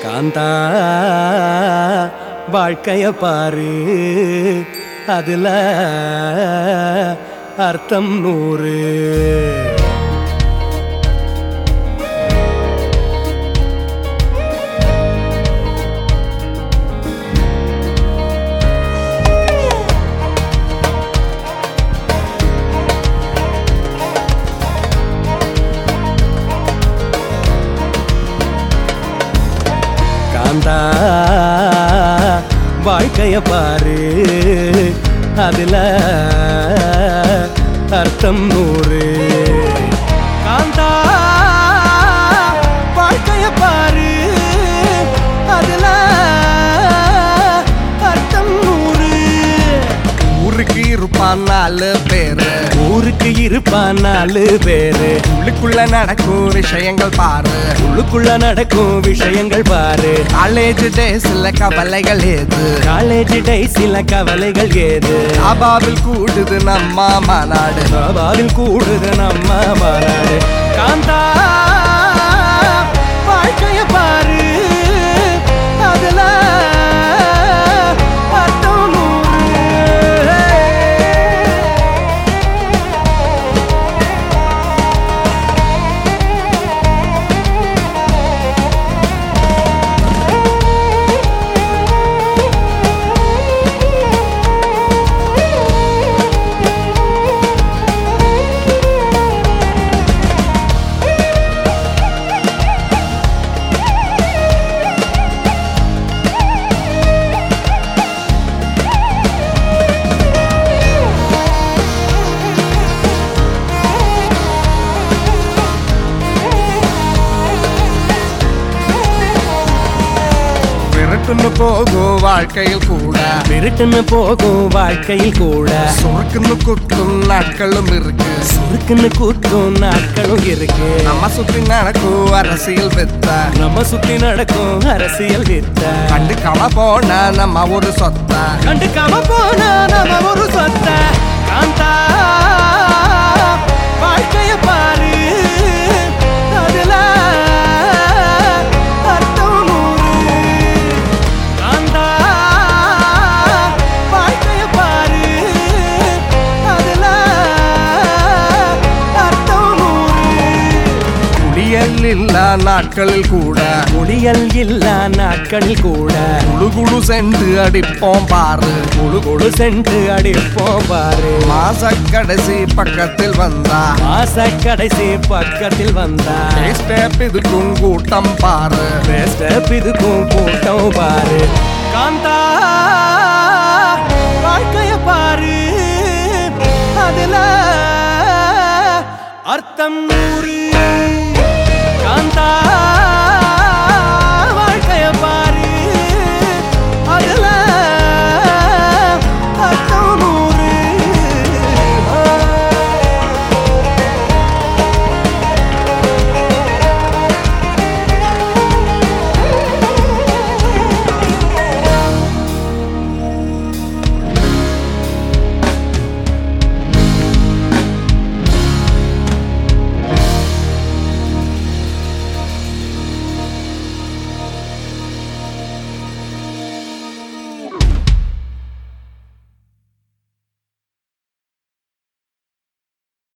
காந்தா வாழ்க்கைய பாரு அதுல அர்த்தம் நூறு காந்தா வாழ்க்கைய பாரு அதுல அர்த்தம் நூறு காந்தா வாழ்க்கைய பாரு அதுல அர்த்தம் நூறு ஊருக்கு இருப்பான் நாலு பேரு ஊருக்கு இருப்பான் நாலு பேரு உள்ளுக்குள்ள நடக்கும் விஷயங்கள் பாரு உள்ளுக்குள்ள நடக்கும் விஷயங்கள் பாரு காலேஜ் டேஸ்ல கவலைகள் ஏது காலேஜ் டைஸில கவலைகள் ஏது அபாவில் கூடுது நம்ம மாநாடு பாபாவில் கூடுது நம்ம மாநாடு காந்தா வாழ்க்கைய பாரு அதுல அர்த்தம் நூறு. விரட்டுன்னு போகும் வாழ்க்கையில் கூட விருட்டுன்னு போகும் வாழ்க்கையில் கூட சுருக்குன்னு குத்தும் நாட்களும் இருக்கு சுருக்குன்னு கூத்தும் நாட்களும் இருக்கு நம்ம சுத்தி நடக்கும் அரசியல் வித்த நம்ம சுத்தி நடக்கும் அரசியல் வித்த கண்டுக்காம போன நம்ம ஒரு சொத்த கண்டுக்காம போனா நம்ம ஒரு சொத்த காந்தா வாழ்க்கைய பாரு அதுல அர்த்தம் நூறு காந்தா வாழ்க்கைய பாரு அதுல அர்த்தம் நூறு குளியல் இல்லா நாட்களில் கூட ஒளியல் இல்லா நாட்களில் கூட குழு குழு சென்று அடிப்போம் பாரு குழு குழு சென்று அடிப்போம் பாரு மாச கடைசி பக்கத்தில் வந்தா மாச கடைசி பக்கத்தில் வந்தா ஸ்டெப் இதுக்கும் கூட்டம் பாரு ஸ்டெப் இதுக்கும் கூட்டம் பாரு காந்தா வாழ்க்கைய பாரு அதுல அர்த்தம் நூறு